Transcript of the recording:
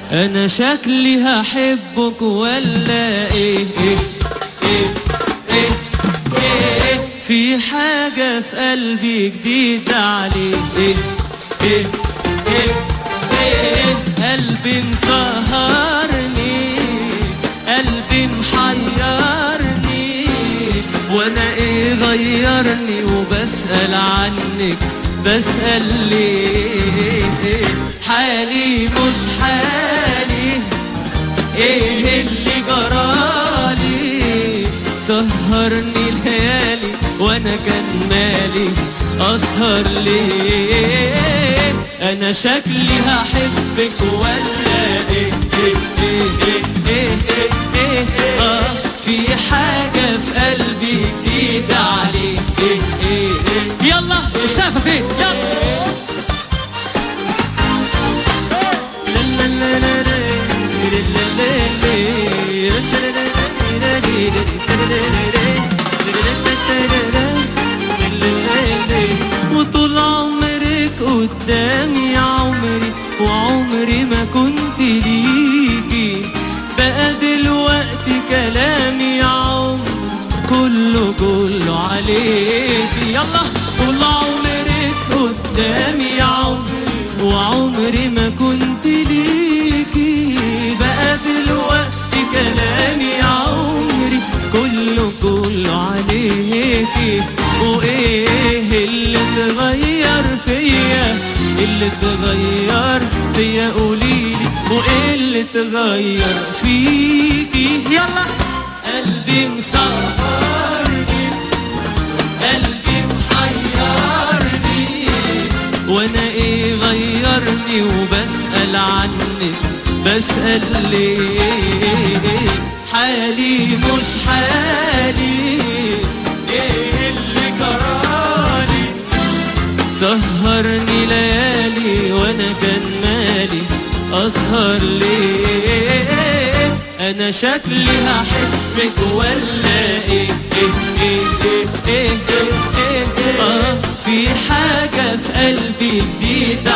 انا شكلي هحبك ولا ايه ايه ايه ايه ايه في حاجة في قلبي جديدة عليه ايه ايه ايه ايه قلبي مسهرني قلبي محيرني وانا ايه غيرني وبسأل عنك بسأل ليه حالي مش حالي ايه اللي جرالي سهرني ليالي وانا كان مالي اسهر ليه انا شكلي هحبك ولا ايه ايه ايه ايه ايه ايه ايه اه في حاجة في قلبي جديدة عليك ايه ايه ايه يلا مسافة فين يلا وطول عمرك قدامي يا عمري وعمري ما كنت ليكي بقى دلوقتي كلامي يا عمري كله كله عليكي يلا طول عمرك قدامي يا عمري وعمري ما كنت ليكي بقى دلوقتي كلامي يا عمري كله كله عليكي وايه اللي اتغير فيا اللي اتغير فيا قوليلي وايه اللي اتغير فيكي يلا قلبي مسهرني قلبي محيرني وانا ايه غيرني وبسأل عنك بسأل ليه حالي مش حالي ايه اللي جرالي سهرني ليالي وانا كان مالي اسهر ليه انا شكلي هحبك ولا ايه ايه ايه ايه ايه ايه, إيه, إيه آه في حاجة في قلبي جديدة